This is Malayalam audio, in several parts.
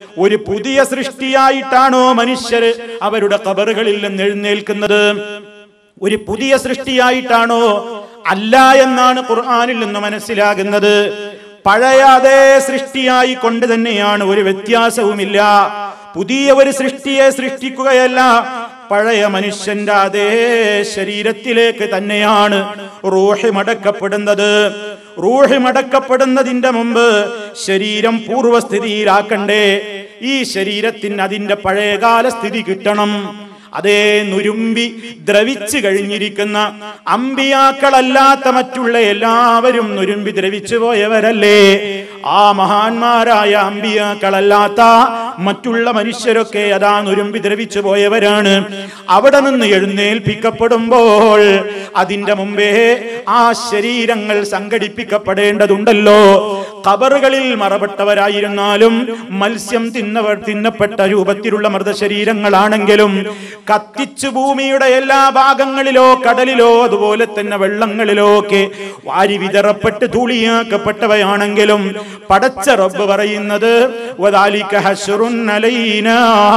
ഒരു പുതിയ സൃഷ്ടിയായിട്ടാണോ മനുഷ്യർ അവരുടെ കബറുകളിൽ നിന്ന് എഴുന്നേൽക്കുന്നത് ഒരു പുതിയ സൃഷ്ടിയായിട്ടാണോ അല്ല എന്നാണ് ഖുർആനിൽ നിന്ന് മനസ്സിലാകുന്നത് പഴയ അതേ സൃഷ്ടിയായി കൊണ്ട് തന്നെയാണ് ഒരു വ്യത്യാസവുമില്ല പുതിയ ഒരു സൃഷ്ടിയെ സൃഷ്ടിക്കുകയല്ല പഴയ മനുഷ്യന്റെ അതേ ശരീരത്തിലേക്ക് തന്നെയാണ് റൂഹ് മടക്കപ്പെടുന്നത് റൂഹ് മടക്കപ്പെടുന്നതിന്റെ മുമ്പ് ശരീരം പൂർവ്വസ്ഥിതിയിലാക്കണ്ടേ ഈ ശരീരത്തിന് അതിന്റെ പഴയകാല സ്ഥിതി കിട്ടണം അതേ നുരുമ്പി ദ്രവിച്ചു കഴിഞ്ഞിരിക്കുന്ന അമ്പിയാക്കളല്ലാത്ത മറ്റുള്ള എല്ലാവരും നുരുമ്പി ദ്രവിച്ചു പോയവരല്ലേ ആ മഹാന്മാരായ അമ്പിയാക്കളല്ലാത്ത മറ്റുള്ള മനുഷ്യരൊക്കെ അതാ നുരുമ്പി ദ്രവിച്ചു പോയവരാണ് അവിടെ നിന്ന് എഴുന്നേൽപ്പിക്കപ്പെടുമ്പോൾ അതിന്റെ മുമ്പേ ആ ശരീരങ്ങൾ സംഘടിപ്പിക്കപ്പെടേണ്ടതുണ്ടല്ലോ കബറുകളിൽ മറപ്പെട്ടവരായിരുന്നാലും മത്സ്യം തിന്നവർ തിന്നപ്പെട്ട രൂപത്തിലുള്ള മൃതശരീരങ്ങളാണെങ്കിലും കത്തിച്ചു ഭൂമിയുടെ എല്ലാ ഭാഗങ്ങളിലോ കടലിലോ അതുപോലെ തന്നെ വെള്ളങ്ങളിലോ ഒക്കെ വാരി വിതറപ്പെട്ട് ധൂളിയാക്കപ്പെട്ടവയാണെങ്കിലും പടച്ച റബ്ബ് പറയുന്നത് വദാലിക ഹശ്റുൻ അലൈനാ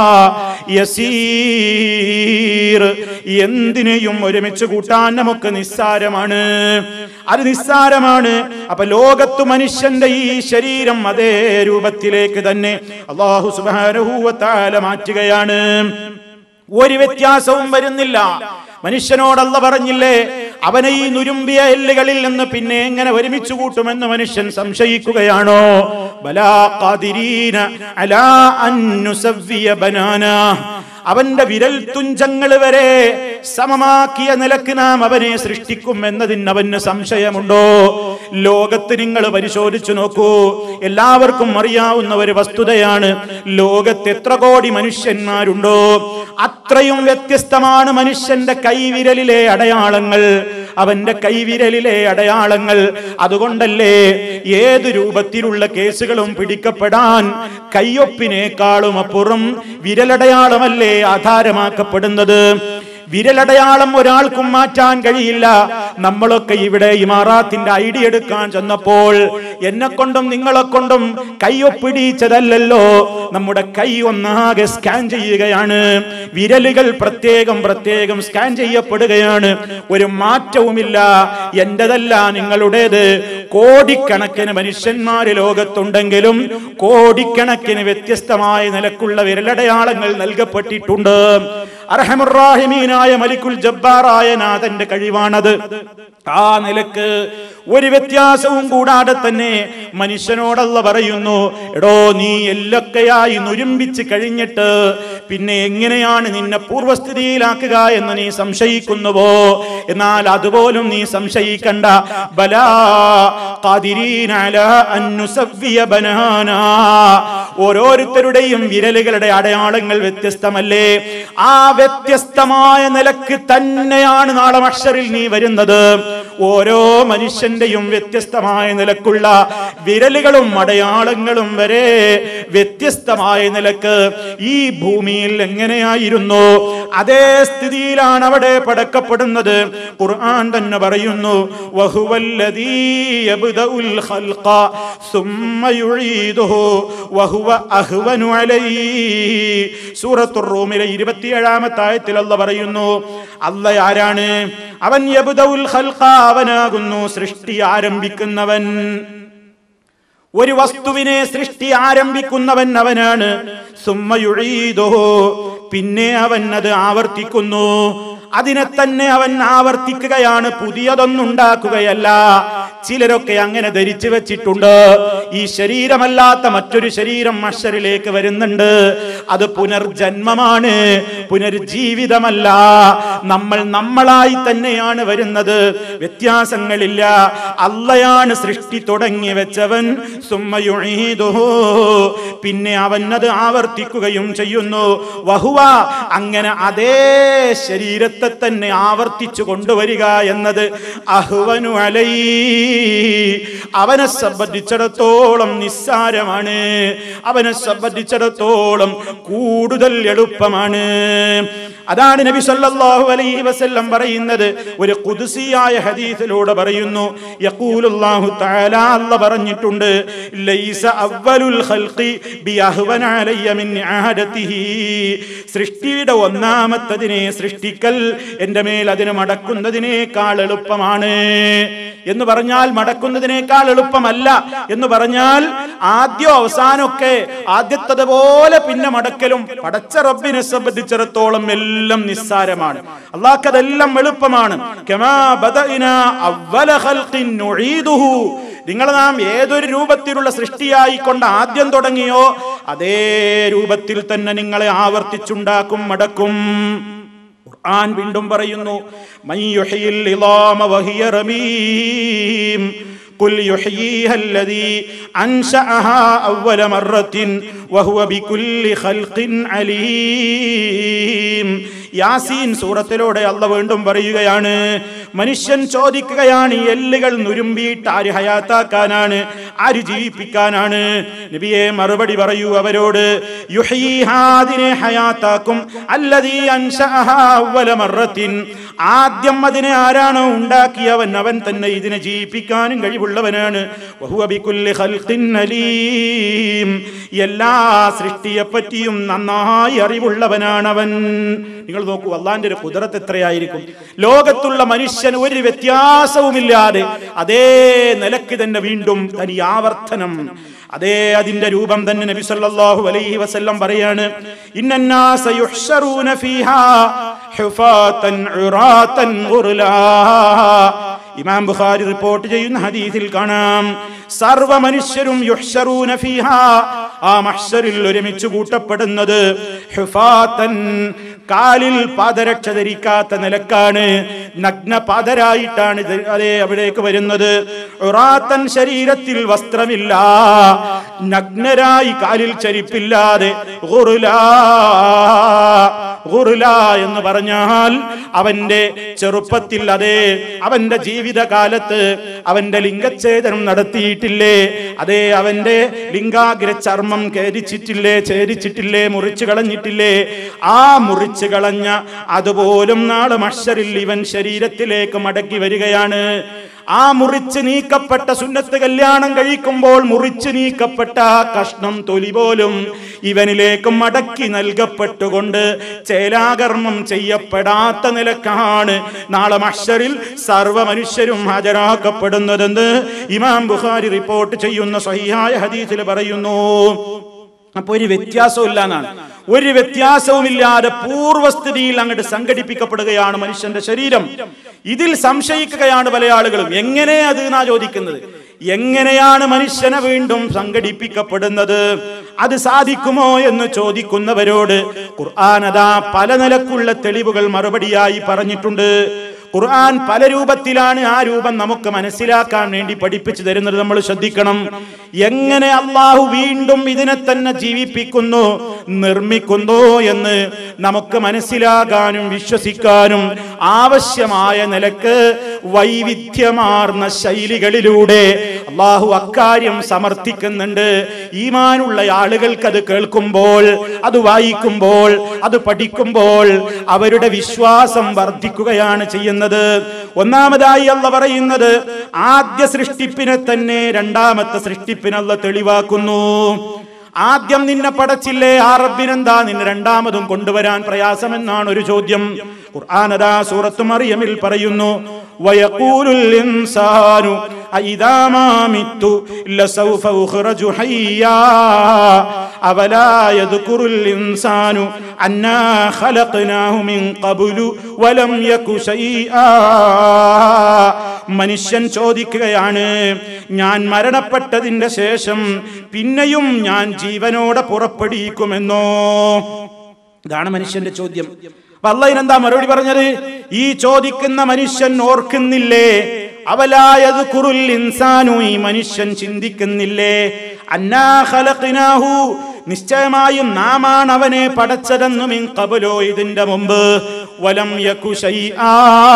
യസീർ എന്തിനേയും ഒരുമിച്ച് കൂട്ടാൻ നമുക്ക് നിസ്സാരമാണ് അത് നിസ്സാരമാണ് അപ്പൊ ലോകത്ത് മനുഷ്യന്റെ ഈ ശരീരം അതേ രൂപത്തിലേക്ക് തന്നെ അള്ളാഹു സുബാനുഭൂവത്താല മാറ്റുകയാണ് ഒരു വ്യത്യാസവും വരുന്നില്ല മനുഷ്യനോടല്ല പറഞ്ഞില്ലേ അവനെ ഈ നുരുമ്പിയ എല്ലുകളിൽ നിന്ന് പിന്നെ എങ്ങനെ ഒരുമിച്ച് കൂട്ടുമെന്ന് മനുഷ്യൻ സംശയിക്കുകയാണോ ബലാ ഖാദിരീന അലാ അൻ നുസവ്വിയ ബനാനാ അവന്റെ വിരൽ തുഞ്ചങ്ങൾ വരെ സമമാക്കിയ നിലക്ക് നാം അവനെ സൃഷ്ടിക്കും എന്നതിന് അവന് സംശയമുണ്ടോ ലോകത്ത് നിങ്ങൾ പരിശോധിച്ചു നോക്കൂ എല്ലാവർക്കും അറിയാവുന്ന ഒരു വസ്തുതയാണ് ലോകത്ത് എത്ര കോടി മനുഷ്യന്മാരുണ്ടോ അത്രയും വ്യത്യസ്തമാണ് മനുഷ്യന്റെ കൈവിരലിലെ അടയാളങ്ങൾ അവന്റെ കൈവിരലിലെ അടയാളങ്ങൾ അതുകൊണ്ടല്ലേ ഏത് രൂപത്തിലുള്ള കേസുകളും പിടിക്കപ്പെടാൻ കയ്യൊപ്പിനേക്കാളും അപ്പുറം വിരലടയാളമല്ലേ ആധാരമാക്കപ്പെടുന്നത് വിരലടയാളം ഒരാൾക്കും മാറ്റാൻ കഴിയില്ല നമ്മളൊക്കെ ഇവിടെ ഇമാറാത്തിന്റെ ഐഡിയ എടുക്കാൻ ചെന്നപ്പോൾ എന്നെ കൊണ്ടും നിങ്ങളെ കൊണ്ടും കൈയൊപ്പിടിച്ചതല്ലല്ലോ നമ്മുടെ കൈ ഒന്നാകെ സ്കാൻ ചെയ്യുകയാണ് വിരലുകൾ പ്രത്യേകം പ്രത്യേകം സ്കാൻ ചെയ്യപ്പെടുകയാണ് ഒരു മാറ്റവുമില്ല എന്റേതല്ല നിങ്ങളുടേത് കോടിക്കണക്കിന് മനുഷ്യന്മാര് ലോകത്തുണ്ടെങ്കിലും കോടിക്കണക്കിന് വ്യത്യസ്തമായ നിലക്കുള്ള വിരലടയാളങ്ങൾ നൽകപ്പെട്ടിട്ടുണ്ട് അർഹമുറാഹിമീനായ മലിക്കുൽ ജബ്ബാറായ നാഥന്റെ കഴിവാണത് ആ നിലക്ക് ഒരു വ്യത്യാസവും കൂടാതെ തന്നെ മനുഷ്യനോടല്ല പറയുന്നു എടോ നീ എല്ലൊക്കെയായി നുരുമ്പിച്ച് കഴിഞ്ഞിട്ട് പിന്നെ എങ്ങനെയാണ് നിന്നെ പൂർവ്വസ്ഥിതിയിലാക്കുക എന്ന് നീ സംശയിക്കുന്നുവോ എന്നാൽ അതുപോലും നീ സംശയിക്കണ്ട ബലാ ഖാദിരീന അലാ അൻ നുസവ്വിയ ബനാനാ ഓരോരുത്തരുടെയും വിരലുകളുടെ അടയാളങ്ങൾ വ്യത്യസ്തമല്ലേ ആ വ്യത്യസ്തമായ നിലക്ക് തന്നെയാണ് നാളെ മഷറിൽ നീ വരുന്നത് ഓരോ മനുഷ്യന്റെയും വ്യത്യസ്തമായ നിലക്കുള്ള വിരലുകളും അടയാളങ്ങളും വരെ വ്യത്യസ്തമായ നിലക്ക് ഈ ഭൂമിയിൽ എങ്ങനെയായിരുന്നു അതേ സ്ഥിതിയിലാണ് അവിടെ പടക്കപ്പെടുന്നത് ഖുർആൻ തന്നെ പറയുന്നു വഹുവല്ലദീ യബ്ദഉൽ ഖൽഖ സുമ്മ യുഈദുഹു വഹുവ അഹ്വനു അലൈഹി സൂറത്തുർ റൂമിലെ 27ാമത്തെ ആയത്തിൽ അല്ല പറയുന്നു അല്ല ആരാണ് അവൻ യബ്ദഉൽ ഖൽഖ അവനാകുന്നു സൃഷ്ടി ആരംഭിക്കുന്നവൻ ഒരു വസ്തുവിനെ സൃഷ്ടി ആരംഭിക്കുന്നവൻ അവനാണ് സുമ്മയുഴീതോ പിന്നെ അവൻ അത് ആവർത്തിക്കുന്നു അതിനെ തന്നെ അവൻ ആവർത്തിക്കുകയാണ് പുതിയതൊന്നുണ്ടാക്കുകയല്ല ചിലരൊക്കെ അങ്ങനെ ധരിച്ചു വെച്ചിട്ടുണ്ട് ഈ ശരീരമല്ലാത്ത മറ്റൊരു ശരീരം മഷറിലേക്ക് വരുന്നുണ്ട് അത് പുനർജന്മമാണ് പുനർജീവിതമല്ല നമ്മൾ നമ്മളായി തന്നെയാണ് വരുന്നത് വ്യത്യാസങ്ങളില്ല അല്ലയാണ് സൃഷ്ടി തുടങ്ങി വെച്ചവൻ സുമ്മയുഴീതുഹോ പിന്നെ അവൻ അത് ആവർത്തിക്കുകയും ചെയ്യുന്നു വഹുവ അങ്ങനെ അതേ ശരീരത്തെ തന്നെ ആവർത്തിച്ചു കൊണ്ടുവരിക എന്നത് അഹ്വനു അലൈ അവനെ സംബന്ധിച്ചിടത്തോളം നിസ്സാരമാണ് അവനെ സംബന്ധിച്ചിടത്തോളം കൂടുതൽ എളുപ്പമാണ് അതാണ് നബി സല്ലല്ലാഹു അലൈഹി വസല്ലം പറയുന്നത് ഒരു ഖുദ്സിയായ ഹദീസിലൂടെ പറയുന്നു യഖൂലുല്ലാഹു തആല അല്ല പറഞ്ഞിട്ടുണ്ട് ലൈസ അവ്വലുൽ ഖൽഖി ബിഅഹ്വന അലയ്യ മിൻ ആഹദതിഹി സൃഷ്ടിയുടെ ഒന്നാമത്തതിനെ സൃഷ്ടിക്കൽ എൻ്റെ മേൽ അതിന് മടക്കുന്നതിനേക്കാൾ എളുപ്പമാണ് എന്ന് പറഞ്ഞാൽ മടക്കുന്നതിനേക്കാൾ എളുപ്പമല്ല എന്ന് പറഞ്ഞാൽ ആദ്യം അവസാനമൊക്കെ ആദ്യത്തത് പോലെ പിന്നെ മടക്കലും പടച്ച റബ്ബിനെ സംബന്ധിച്ചിടത്തോളം എല്ലാം നിസ്സാരമാണ് അള്ളാഹ്ക്ക് അതെല്ലാം എളുപ്പമാണ് കമാ ബദഇനാ അവ്വല ഖൽഖിൻ നുഈദുഹു നിങ്ങൾ നാം ഏതൊരു രൂപത്തിലുള്ള സൃഷ്ടിയായിക്കൊണ്ട് ആദ്യം തുടങ്ങിയോ അതേ രൂപത്തിൽ തന്നെ നിങ്ങളെ ആവർത്തിച്ചുണ്ടാക്കും മടക്കും ഖുർആൻ വീണ്ടും പറയുന്നു മൻ യുഹ്യിൽ ഇളാമ വഹിയ റമീം قل يحييها الذي أنشأها أول مرة وهو بكل خلق عليم യാസീൻ സൂറത്തിലൂടെ അല്ല വീണ്ടും പറയുകയാണ് മനുഷ്യൻ ചോദിക്കുകയാണ് ഈ എല്ലുകൾ നുരുമ്പിയിട്ട് ആര് ഹയാത്താക്കാനാണ് ആര് ജീവിപ്പിക്കാനാണ് നബിയെ മറുപടി പറയൂ അവരോട് യുഹീഹാദിനെ ഹയാത്താക്കും അല്ലതീ അൻശഅഹാ അവ്വല മർറത്തിൻ ആദ്യം അതിനെ ആരാണോ ഉണ്ടാക്കിയവൻ അവൻ തന്നെ ഇതിനെ ജീവിപ്പിക്കാനും കഴിവുള്ളവനാണ് വഹുവ ബികുല്ലി ഖൽഖിൻ അലീം എല്ലാ സൃഷ്ടിയെ പറ്റിയും നന്നായി അറിവുള്ളവനാണ് അവൻ നിങ്ങൾ നോക്കൂ അള്ളാന്റെ ഒരു കുതിരത്ത് എത്രയായിരിക്കും ലോകത്തുള്ള മനുഷ്യൻ ഒരു വ്യത്യാസവുമില്ലാതെ അതേ നിലക്ക് തന്നെ വീണ്ടും തനി ആവർത്തനം അതേ അതിന്റെ രൂപം തന്നെ നബി സല്ലല്ലാഹു അലൈഹി വസല്ലം പറയാണ് ഇന്നന്നാസ യുഹ്ശറൂന ഫീഹാ ഹുഫാതൻ ഉറാതൻ ഗുർലാ ഇമാം ബുഖാരി റിപ്പോർട്ട് ചെയ്യുന്ന ഹദീസിൽ കാണാം സർവ മനുഷ്യരും യുഹ്ശറൂന ഫീഹാ ആ മഹ്ശറിൽ ഒരുമിച്ച് കൂട്ടപ്പെടുന്നത് ഹുഫാതൻ കാലിൽ പാദരക്ഷ ധരിക്കാത്ത നിലക്കാണ് നഗ്ന പാദരായിട്ടാണ് ഇത് അതേ അവിടേക്ക് വരുന്നത് ഉറാത്തൻ ശരീരത്തിൽ വസ്ത്രമില്ല നഗ്നരായി കാലിൽ ചരിപ്പില്ലാതെ ഗുറുലാ ഗുറുല എന്ന് പറഞ്ഞാൽ അവന്റെ ചെറുപ്പത്തിൽ അതേ അവന്റെ ജീവിതകാലത്ത് അവന്റെ ലിംഗച്ഛേദനം നടത്തിയിട്ടില്ലേ അതേ അവന്റെ ലിംഗാഗ്ര ചർമ്മം കേരിച്ചിട്ടില്ലേ ഛേദിച്ചിട്ടില്ലേ മുറിച്ചു കളഞ്ഞിട്ടില്ലേ ആ മുറിച്ചു കളഞ്ഞ അതുപോലും നാളെ മഷറിൽ ഇവൻ ശരീരത്തിലേക്ക് മടക്കി വരികയാണ് ആ മുറിച്ച് നീക്കപ്പെട്ട സുന്നത്ത് കല്യാണം കഴിക്കുമ്പോൾ മുറിച്ച് നീക്കപ്പെട്ട ആ കഷ്ണം തൊലി പോലും ഇവനിലേക്ക് മടക്കി നൽകപ്പെട്ടുകൊണ്ട് ചേലാകർമ്മം ചെയ്യപ്പെടാത്ത നിലക്കാണ് നാളെ മഷറിൽ സർവ്വ മനുഷ്യരും ഹാജരാക്കപ്പെടുന്നതെന്ന് ഇമാം ബുഖാരി റിപ്പോർട്ട് ചെയ്യുന്ന സഹിയായ ഹദീസിൽ പറയുന്നു അപ്പൊ ഒരു വ്യത്യാസവും ഇല്ല എന്നാണ് ഒരു വ്യത്യാസവുമില്ലാതെ പൂർവ്വസ്ഥിതിയിൽ അങ്ങോട്ട് സംഘടിപ്പിക്കപ്പെടുകയാണ് മനുഷ്യന്റെ ശരീരം ഇതിൽ സംശയിക്കുകയാണ് പല ആളുകളും എങ്ങനെ അത് എന്നാ ചോദിക്കുന്നത് എങ്ങനെയാണ് മനുഷ്യനെ വീണ്ടും സംഘടിപ്പിക്കപ്പെടുന്നത് അത് സാധിക്കുമോ എന്ന് ചോദിക്കുന്നവരോട് ഖുർആാനതാ പല നിലക്കുള്ള തെളിവുകൾ മറുപടിയായി പറഞ്ഞിട്ടുണ്ട് ഖുർആൻ പല രൂപത്തിലാണ് ആ രൂപം നമുക്ക് മനസ്സിലാക്കാൻ വേണ്ടി പഠിപ്പിച്ചു തരുന്നത് നമ്മൾ ശ്രദ്ധിക്കണം എങ്ങനെ അള്ളാഹു വീണ്ടും ഇതിനെ തന്നെ ജീവിപ്പിക്കുന്നു നിർമ്മിക്കുന്നു എന്ന് നമുക്ക് മനസ്സിലാകാനും വിശ്വസിക്കാനും ആവശ്യമായ നിലക്ക് വൈവിധ്യമാർന്ന ശൈലികളിലൂടെ അള്ളാഹു അക്കാര്യം സമർത്ഥിക്കുന്നുണ്ട് ഈമാനുള്ള ആളുകൾക്ക് അത് കേൾക്കുമ്പോൾ അത് വായിക്കുമ്പോൾ അത് പഠിക്കുമ്പോൾ അവരുടെ വിശ്വാസം വർദ്ധിക്കുകയാണ് ചെയ്യുന്നത് ഒന്നാമതായി അല്ല പറയുന്നത് ആദ്യ സൃഷ്ടിപ്പിനെ തന്നെ രണ്ടാമത്തെ സൃഷ്ടിപ്പിനല്ല തെളിവാക്കുന്നു ആദ്യം നിന്നെ പടച്ചില്ലേ ആ റബ്ബിനെന്താ നിന്നെ രണ്ടാമതും കൊണ്ടുവരാൻ പ്രയാസമെന്നാണ് ഒരു ചോദ്യം ഖുർആാനദാ സൂറത്ത് മറിയമിൽ പറയുന്നു വയഖൂലുൽ ഇൻസാനു അഇദാ മാ മിത്തു ലസൗഫ ഉഖ്റജു ഹയ്യാ അവലാ യദ്കുറുൽ ഇൻസാനു അന്നാ ഖലഖ്നാഹു മിൻ ഖബ്ലു വലം യകു ശൈആ മനുഷ്യൻ ചോദിക്കുകയാണ് ഞാൻ മരണപ്പെട്ടതിന്റെ ശേഷം പിന്നെയും ഞാൻ ജീവനോടെ പുറപ്പെടിക്കുമെന്നോ ഇതാണ് മനുഷ്യന്റെ ചോദ്യം അപ്പൊ അല്ല ഇതിനെന്താ മറുപടി പറഞ്ഞത് ഈ ചോദിക്കുന്ന മനുഷ്യൻ ഓർക്കുന്നില്ലേ അവലായത് കുറുൽ ഇൻസാനു ഈ മനുഷ്യൻ ചിന്തിക്കുന്നില്ലേ അന്നാ ഖലഖ്നാഹു നിശ്ചയമായും നാമാണ് അവനെ പടച്ചതെന്നും കബലോ ഇതിന്റെ മുമ്പ് വലം യകു ശൈആ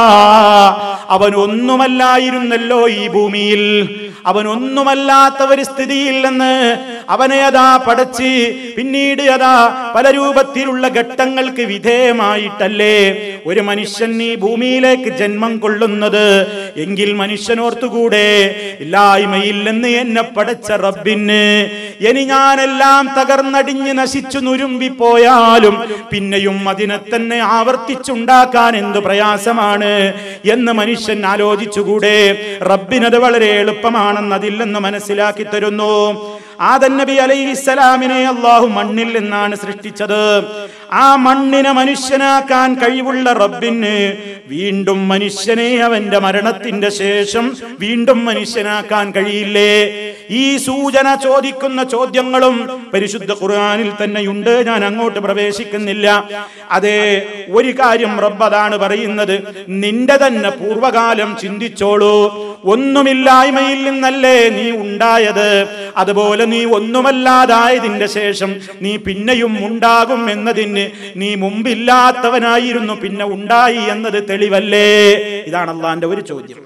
അവൻ ഒന്നുമല്ലായിരുന്നല്ലോ ഈ ഭൂമിയിൽ അവൻ ഒന്നുമല്ലാത്ത ഒരു സ്ഥിതിയില്ലെന്ന് അവനെ അതാ പടച്ച് പിന്നീട് അതാ പല രൂപത്തിലുള്ള ഘട്ടങ്ങൾക്ക് വിധേയമായിട്ടല്ലേ ഒരു മനുഷ്യൻ ഈ ഭൂമിയിലേക്ക് ജന്മം കൊള്ളുന്നത് എങ്കിൽ മനുഷ്യനോർത്തുകൂടെ ഇല്ലായ്മയില്ലെന്ന് എന്നെ പടച്ച റബ്ബിന് ഇനി ഞാനെല്ലാം തകർന്നടിഞ്ഞ് നശിച്ചു നുരുമ്പിപ്പോയാലും പിന്നെയും അതിനെ തന്നെ ആവർത്തിച്ചുണ്ടാക്കാൻ എന്ത് പ്രയാസമാണ് എന്ന് മനുഷ്യൻ ആലോചിച്ചുകൂടെ റബ്ബിനത് വളരെ എളുപ്പമാണെന്ന് അതില്ലെന്ന് മനസ്സിലാക്കി തരുന്നു ആദൻ നബി അലൈഹിസ്സലാമിനെ അള്ളാഹു മണ്ണിൽ നിന്നാണ് സൃഷ്ടിച്ചത് ആ മണ്ണിനെ മനുഷ്യനാക്കാൻ കഴിവുള്ള റബ്ബിന് വീണ്ടും മനുഷ്യനെ അവന്റെ മരണത്തിന്റെ ശേഷം വീണ്ടും മനുഷ്യനാക്കാൻ കഴിയില്ലേ ഈ സൂചന ചോദിക്കുന്ന ചോദ്യങ്ങളും പരിശുദ്ധ ഖുർആനിൽ തന്നെയുണ്ട് ഞാൻ അങ്ങോട്ട് പ്രവേശിക്കുന്നില്ല അതെ ഒരു കാര്യം റബ്ബ് അതാണ് പറയുന്നത് നിന്റെ തന്നെ പൂർവകാലം ചിന്തിച്ചോളൂ ഒന്നുമില്ലായ്മയിൽ നിന്നല്ലേ നീ ഉണ്ടായത് അതുപോലെ നീ ഒന്നുമല്ലാതായതിന്റെ ശേഷം നീ പിന്നെയും ഉണ്ടാകും എന്നതിന് നീ മുമ്പില്ലാത്തവനായിരുന്നു പിന്നെ ഉണ്ടായി എന്നത് തെളിവല്ലേ ഇതാണ് അള്ളാന്റെ ഒരു ചോദ്യം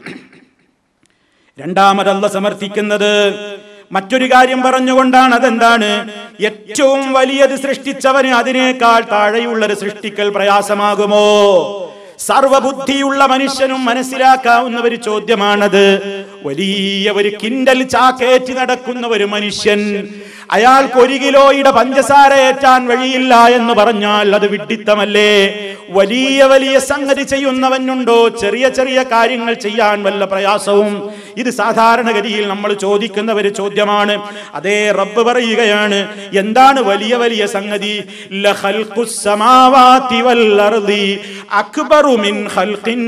രണ്ടാമതല്ല സമർത്ഥിക്കുന്നത് മറ്റൊരു കാര്യം പറഞ്ഞുകൊണ്ടാണ് അതെന്താണ് ഏറ്റവും വലിയത് സൃഷ്ടിച്ചവന് അതിനേക്കാൾ താഴെയുള്ളത് സൃഷ്ടിക്കൽ പ്രയാസമാകുമോ സർവബുദ്ധിയുള്ള മനുഷ്യനും മനസ്സിലാക്കാവുന്ന ഒരു ചോദ്യമാണത് വലിയ ഒരു കിൻഡൽ ചാക്കേറ്റി നടക്കുന്ന ഒരു മനുഷ്യൻ അയാൾക്ക് ഒരു കിലോയുടെ പഞ്ചസാര ഏറ്റാൻ വഴിയില്ല എന്ന് പറഞ്ഞാൽ അത് വിഡിത്തമല്ലേ വലിയ വലിയ സംഗതി ചെയ്യുന്നവനുണ്ടോ ചെറിയ ചെറിയ കാര്യങ്ങൾ ചെയ്യാൻ വല്ല പ്രയാസവും ഇത് സാധാരണഗതിയിൽ നമ്മൾ ചോദിക്കുന്ന ഒരു ചോദ്യമാണ് അതേ റബ്ബ് പറയുകയാണ് എന്താണ് വലിയ വലിയ സംഗതി ലഖൽഖുസ് സമാവാതി വൽ അർളി അക്ബറു മിൻ ഖൽഖിൻ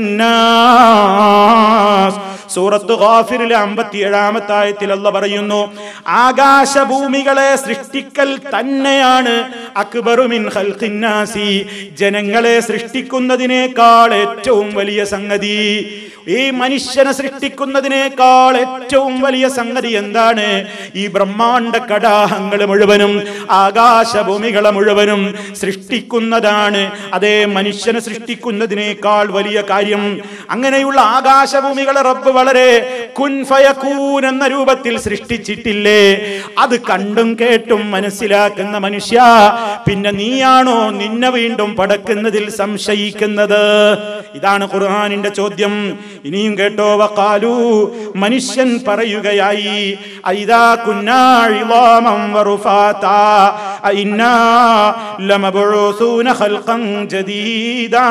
നാസ് സൂറത്ത് ഗാഫിറിലെ അമ്പത്തിയേഴാമത്തെ ആയത്തിൽ അല്ല പറയുന്നു ആകാശഭൂമികളെ സൃഷ്ടിക്കൽ തന്നെയാണ് അക്ബറു മിൻ ഖൽഖിൻ നാസി ജനങ്ങളെ സൃഷ്ടിക്കുന്നതിനേക്കാൾ ഏറ്റവും വലിയ സംഗതി ഈ മനുഷ്യനെ സൃഷ്ടിക്കുന്നതിനേക്കാൾ ഏറ്റവും വലിയ സംഗതി എന്താണ് ഈ ബ്രഹ്മാണ്ട കടാഹങ്ങൾ മുഴുവനും ആകാശഭൂമികളെ മുഴുവനും സൃഷ്ടിക്കുന്നതാണ് അതേ മനുഷ്യനെ സൃഷ്ടിക്കുന്നതിനേക്കാൾ വലിയ കാര്യം അങ്ങനെയുള്ള ആകാശഭൂമികളെ റബ്ബ് വളരെ കുൻഫയക്കൂൻ എന്ന രൂപത്തിൽ സൃഷ്ടിച്ചിട്ടില്ലേ അത് കണ്ടും കേട്ടും മനസ്സിലാക്കുന്ന മനുഷ്യ പിന്നെ നീയാണോ നിന്നെ വീണ്ടും പടക്കുന്നതിൽ സംശയിക്കുന്നത് ഇതാണ് ഖുർആാനിന്റെ ചോദ്യം ഇനിയും കേട്ടോ വക്കാലു മനുഷ്യൻ പറയുകയായി ഐദാ കുന്നാ ഇളാമം വറുഫാതാ അഇന്നാ ലമബ്ഊസൂന ഖൽഖൻ ജദീദാ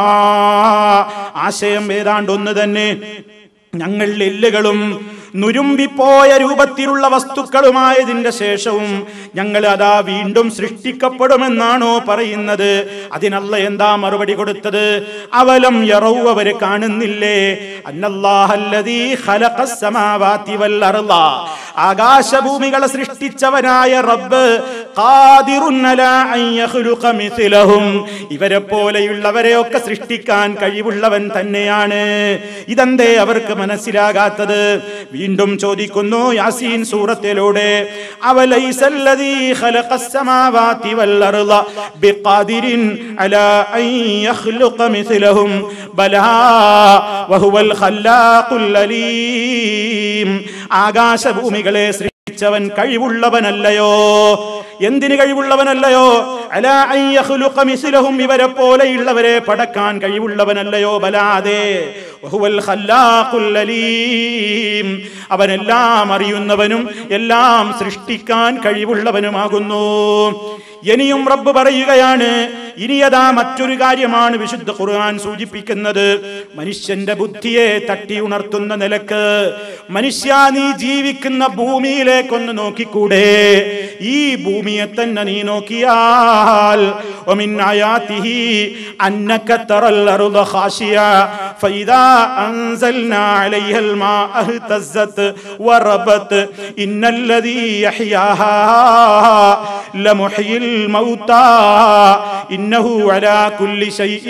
ആശയം ഏതാണ്ട് ഒന്ന് തന്നെ ഞങ്ങൾ എല്ലുകളും നുരുമ്പിപ്പോയ രൂപത്തിലുള്ള വസ്തുക്കളുമായതിന്റെ ശേഷവും ഞങ്ങൾ അതാ വീണ്ടും സൃഷ്ടിക്കപ്പെടുമെന്നാണോ പറയുന്നത് അതിനല്ല എന്താ മറുപടി കൊടുത്തത് അവലം യറൗ അവര് കാണുന്നില്ലേ അന്നല്ലാഹല്ലദീ ഖലഖസ് സമാവാതി വൽ അർള ആകാശഭൂമികളെ സൃഷ്ടിച്ചവനായ റബ്ബ് ഖാദിറുൻ അലാ അൻ യഖ്ലുഖ മിഥ്ലഹും ഇവരെ പോലെയുള്ളവരെയൊക്കെ സൃഷ്ടിക്കാൻ കഴിവുള്ളവൻ തന്നെയാണ് ഇതെന്തേ അവർക്ക് മനസ്സിലാകാത്തത് വീണ്ടും ചോദിക്കുന്നു യാസീൻ സൂറത്തിലൂടെ അവലൈസല്ലദീ ഖലഖസ് സമാവാതി വൽ അർള ബിഖാദിരിൻ അലാ അൻ യഖ്ലുഖ മിഥ്ലഹും ബലാ വഹുവൽ ഖല്ലാഖുൽ അലീം ആകാശഭൂമികളെ സൃഷ്ടിച്ചവൻ കഴിവുള്ളവനല്ലയോ എന്തിന് കഴിവുള്ളവനല്ലയോ അലാ അൻ യഖ്ലുഖ മിസ്ലഹും ഇവരെ പോലെയുള്ളവരെ പടക്കാൻ കഴിവുള്ളവനല്ലയോ ബലാതെ വഹുവൽ ഖല്ലാഖുൽ അലീം അവനെല്ലാം അറിയുന്നവനും എല്ലാം സൃഷ്ടിക്കാൻ കഴിവുള്ളവനുമാകുന്നു ഇനിയും റബ്ബ് പറയുകയാണ് ഇനിയതാ മറ്റൊരു കാര്യമാണ് വിശുദ്ധ ഖുർആൻ സൂചിപ്പിക്കുന്നത് മനുഷ്യന്റെ ബുദ്ധിയെ തട്ടി ഉണർത്തുന്ന നിലക്ക് മനുഷ്യ നീ ജീവിക്കുന്ന ഭൂമിയിലേക്കൊന്ന് നോക്കിക്കൂടെ ഈ ഭൂമിയെ തന്നെ നീ നോക്കിയാൽ ومن آياته أنك ترى الأرض خاشية فإذا أنزلنا عليها الماء اهتزت وربت إن الذي يحياها لمحيي الموتى إنه على كل شيء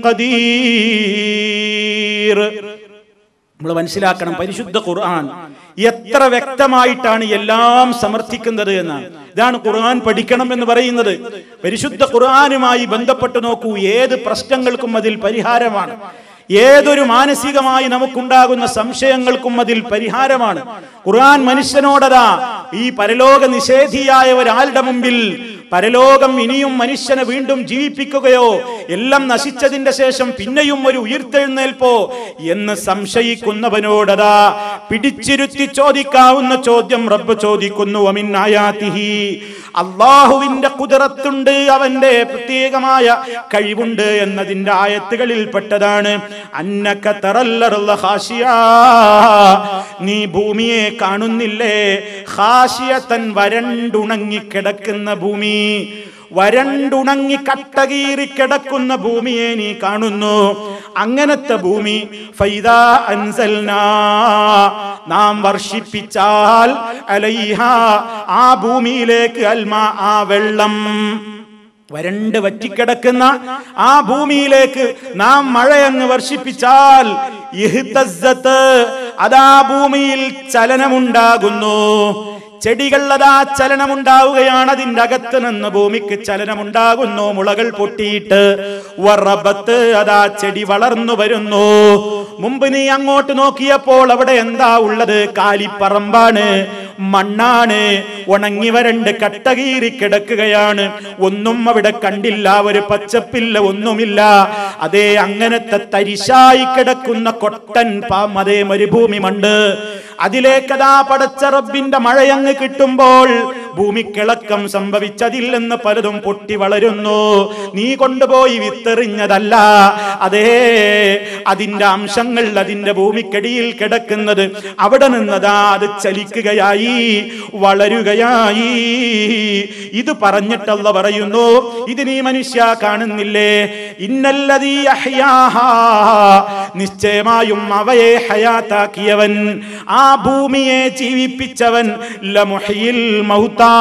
قدير നമ്മൾ മനസ്സിലാക്കണം പരിശുദ്ധ ഖുർആൻ എത്ര വ്യക്തമായിട്ടാണ് എല്ലാം സമർത്ഥിക്കുന്നത് എന്നാണ് ഇതാണ് ഖുർആൻ പഠിക്കണം എന്ന് പറയുന്നത് പരിശുദ്ധ ഖുർആനുമായി ബന്ധപ്പെട്ട് നോക്കൂ ഏത് പ്രശ്നങ്ങൾക്കും അതിൽ പരിഹാരമാണ് ഏതൊരു മാനസികമായി നമുക്കുണ്ടാകുന്ന സംശയങ്ങൾക്കും അതിൽ പരിഹാരമാണ് ഖുർആൻ മനുഷ്യനോടതാ ഈ പരലോക നിഷേധിയായ ഒരാളുടെ മുമ്പിൽ പരലോകം ഇനിയും മനുഷ്യനെ വീണ്ടും ജീവിപ്പിക്കുകയോ എല്ലാം നശിച്ചതിന്റെ ശേഷം പിന്നെയും ഒരു ഉയർത്തെഴുന്നേൽപ്പോ എന്ന് സംശയിക്കുന്നവനോടതാ പിടിച്ചിരുത്തി ചോദിക്കാവുന്ന ചോദ്യം റബ്ബ് ചോദിക്കുന്നു അമിന്നായാതിഹി അള്ളാഹുവിന്റെ കുതിരത്തുണ്ട് അവന്റെ പ്രത്യേകമായ കഴിവുണ്ട് എന്നതിന്റെ ആയത്തുകളിൽ പെട്ടതാണ് അന്നക്ക തറല്ലറുള്ള ഹാഷിയാ നീ ഭൂമിയെ കാണുന്നില്ലേ ഹാഷിയത്തൻ വരണ്ടുണങ്ങി കിടക്കുന്ന ഭൂമി വരണ്ടുണങ്ങി കട്ടകീറി കിടക്കുന്ന ഭൂമിയെ നീ കാണുന്നു അങ്ങനത്തെ ഭൂമി ഫൈദാ അൻസൽനാ നാം വർഷിപ്പിച്ചാൽ അലൈഹ ആ ഭൂമിയിലേക്ക് അൽമാ ആ വെള്ളം വരണ്ട് വറ്റിക്കിടക്കുന്ന ആ ഭൂമിയിലേക്ക് നാം മഴയങ്ങ് വർഷിപ്പിച്ചാൽ ഇഹ്തസ്സത്ത് അതാ ഭൂമിയിൽ ചലനമുണ്ടാകുന്നു ചെടികൾ അതാ ചലനമുണ്ടാവുകയാണ് അതിന്റെ അകത്ത് നിന്ന് ഭൂമിക്ക് ചലനമുണ്ടാകുന്നു മുളകൾ പൊട്ടിയിട്ട് വറബത്ത് അതാ ചെടി വളർന്നു വരുന്നു മുമ്പ് നീ അങ്ങോട്ട് നോക്കിയപ്പോൾ അവിടെ എന്താ ഉള്ളത് കാലിപ്പറമ്പാണ് മണ്ണാണ് ഉണങ്ങി വരണ്ട് കട്ടകീറി കിടക്കുകയാണ് ഒന്നും അവിടെ കണ്ടില്ല ഒരു പച്ചപ്പില്ല ഒന്നുമില്ല അതേ അങ്ങനത്തെ തരിശായി കിടക്കുന്ന കൊട്ടൻ പാം അതേ മരുഭൂമി മണ്ട് അതിലേക്കതാ പടച്ച റബ്ബിന്റെ മഴയങ്ങ് കിട്ടുമ്പോൾ ഭൂമിക്കിളക്കം സംഭവിച്ചതിൽ നിന്ന് പലതും പൊട്ടി വളരുന്നു നീ കൊണ്ടുപോയി വിത്തെറിഞ്ഞതല്ല അതേ അതിന്റെ അംശങ്ങൾ അതിന്റെ ഭൂമിക്കടിയിൽ കിടക്കുന്നത് അവിടെ നിന്നതാ അത് ചലിക്കുകയായി വളരുകയായി ഇത് പറഞ്ഞിട്ടല്ല പറയുന്നു ഇത് നീ മനുഷ്യ കാണുന്നില്ലേ ഇന്നല്ലതീ അഹ്യാഹാ. നിശ്ചയമായും അവയെ ഹയാത്താക്കിയവൻ ആ ഭൂമിയെ ജീവിപ്പിച്ചവൻ ലമുഹയിൽ മൗത്താ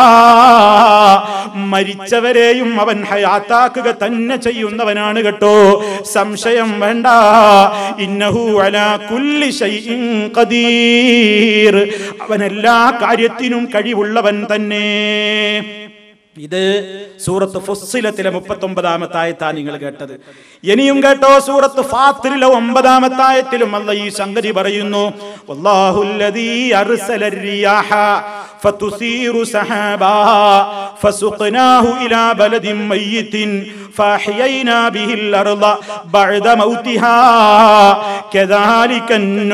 മരിച്ചവരെയും അവൻ ഹയാത്താക്കുക തന്നെ ചെയ്യുന്നവനാണ് കേട്ടോ സംശയം വേണ്ട ഇന്നഹു അലാ കുല്ലി ശൈഇൻ ഖദീർ അവൻ എല്ലാ കാര്യത്തിനും കഴിവുള്ളവൻ തന്നെ ഇത് സൂറത്ത് ഫുസ്സിലത്തിലെ മുപ്പത്തി ഒമ്പതാമത്തെ ആയത്താ നിങ്ങൾ കേട്ടത് ഇനിയും കേട്ടോ സൂറത്ത് ഫാത്തിരിലെ ഒമ്പതാമത്തെ ആയത്തിലും അല്ല ഈ സംഗതി പറയുന്നു വല്ലാഹുല്ലദീ അർസല الرياح فتثير سحابا فسقناه إلى بلد ميت فأحيينا به الأرض بعد موتها كذلك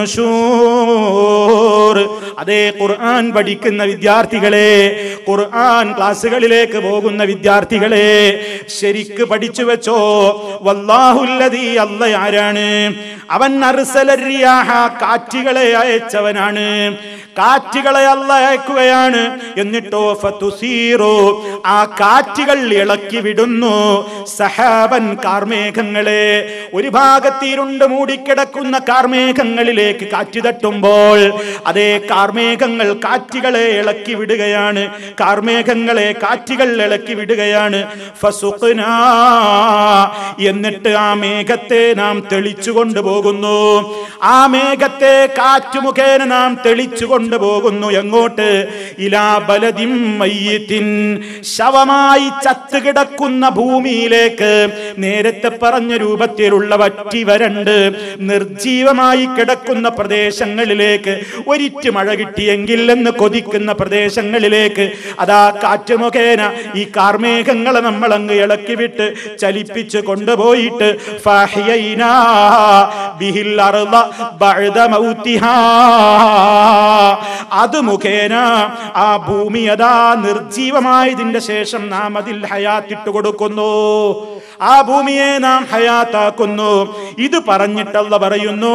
النشور അതേ ഖുർആൻ പഠിക്കുന്ന വിദ്യാർത്ഥികളെ ഖുർആൻ ക്ലാസ്സുകളിലേക്ക് പോകുന്ന വിദ്യാർത്ഥികളെ ശരിക്ക് പഠിച്ചു വെച്ചോ വല്ലാഹുല്ലദീ അല്ല ആരാണ് അവൻ അർസലരിയാഹ കാറ്റുകളെ അയച്ചവനാണ് കാറ്റുകളെ അല്ല അയക്കുകയാണ് എന്നിട്ടോ ഫതുസീറു ആ കാറ്റുകൾ ഇളക്കി വിടുന്നു സഹാബൻ കാർമേഘങ്ങളെ ഒരു ഭാഗത്തിരുണ്ട് മൂടിക്കിടക്കുന്ന കാർമേഘങ്ങളിലേക്ക് കാറ്റ് തട്ടുമ്പോൾ അതേ കാർമേഘങ്ങൾ കാറ്റുകളെ ഇളക്കി വിടുകയാണ് കാർമേഘങ്ങളെ കാറ്റുകൾ ഇളക്കി വിടുകയാണ് ഫസുഖ്നാ എന്നിട്ട് ആ മേഘത്തെ നാം തെളിച്ചു കൊണ്ടുപോകുന്നു ആ മേഘത്തെ കാറ്റ് മുഖേന നാം തെളിച്ചു കൊണ്ടുപോകുന്നു എങ്ങോട്ട് ഇലാ ബലദിം മയ്യിത്തിൻ ശവമായി ചത്തുകിടക്കുന്ന ഭൂമിയിലേക്ക് നേരത്തെ പറഞ്ഞ രൂപത്തിലുള്ള വറ്റി വരണ്ട് നിർജീവമായി കിടക്കുന്ന പ്രദേശങ്ങളിലേക്ക് ഒരിറ്റ് മഴ കിട്ടിയെങ്കിൽ എന്ന് കൊതിക്കുന്ന പ്രദേശങ്ങളിലേക്ക് അതാ കാറ്റ് മുഖേന ഈ കാർമേഘങ്ങളെ നമ്മൾ അങ്ങ് ഇളക്കി വിട്ട് ചലിപ്പിച്ച് കൊണ്ടുപോയിട്ട് ഫഹ്യൈനാ ബിഹിൽ അർള ബഅദ മൗതിഹാ. അത് മുഖേന ആ ഭൂമി അതാ നിർജീവമായതിന്റെ ശേഷം നാം അതിൽ ഹയാത്തിട്ട് കൊടുക്കുന്നു ആ ഭൂമിയെ നാം ഹയാത്താക്കുന്നു ഇത് പറഞ്ഞിട്ടല്ല പറയുന്നു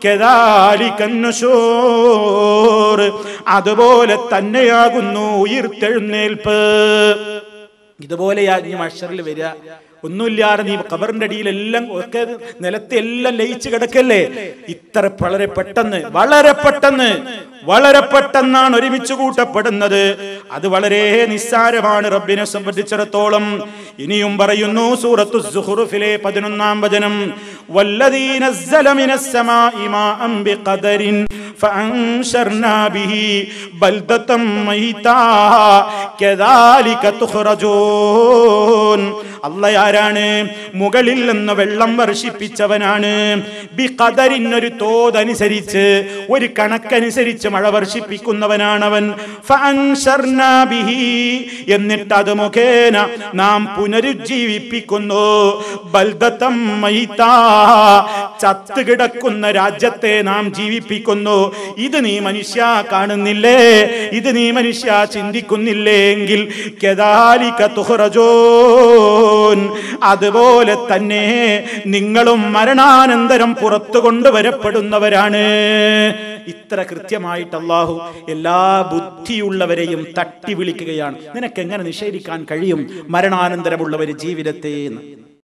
കെതാലിക്കന്നുഷോർ അതുപോലെ തന്നെയാകുന്നു ഉയിർത്തെഴുന്നേൽപ്പ് ഇതുപോലെയാ നീ മഷറിൽ വരിക ഒന്നുമില്ലാതെ നീ കബറിന്റെ അടിയിലെല്ലാം ഒക്കെ നിലത്തെ എല്ലാം ലയിച്ചു കിടക്കല്ലേ ഇത്ര വളരെ പെട്ടെന്ന് വളരെ പെട്ടെന്ന് വളരെ പെട്ടെന്നാണ് ഒരുമിച്ച് കൂട്ടപ്പെടുന്നത് അത് വളരെ നിസ്സാരമാണ് റബ്ബിനെ സംബന്ധിച്ചിടത്തോളം ഇനിയും പറയുന്നു സൂറത്തു സുഹുറുഫിലെ പതിനൊന്നാം വചനം വല്ലദീ നസ്സല മിനസ്സമാഇ മാഅൻ ബിഖദരിൻ فأنشرنا به بلدة ميتا كذلك تخرجون അല്ല ആരാണ് മുകളിൽ നിന്ന് വെള്ളം വർഷിപ്പിച്ചവനാണ് ബി ഖദരിനൊരു തോതനുസരിച്ച് ഒരു കണക്കനുസരിച്ച് മഴ വർഷിപ്പിക്കുന്നവനാണവൻ ഫഅൻശർനാ ബിഹി എന്നിട്ട് അത് മുഖേന നാം പുനരുജ്ജീവിപ്പിക്കുന്നു ബൽദത്തം മൈത്താ ചത്ത് കിടക്കുന്ന രാജ്യത്തെ നാം ജീവിപ്പിക്കുന്നു ഇത് നീ മനുഷ്യ കാണുന്നില്ലേ ഇത് നീ മനുഷ്യ ചിന്തിക്കുന്നില്ലേ എങ്കിൽ കെദാലിക തുഹ്റജോൻ അതുപോലെ തന്നെ നിങ്ങളും മരണാനന്തരം പുറത്തു കൊണ്ടുവരപ്പെടുന്നവരാണ് ഇത്ര കൃത്യമായിട്ട് അള്ളാഹു എല്ലാ ബുദ്ധിയുള്ളവരെയും തട്ടി വിളിക്കുകയാണ് നിനക്ക് എങ്ങനെ നിഷേധിക്കാൻ കഴിയും മരണാനന്തരമുള്ളവര് ജീവിതത്തെ എന്ന്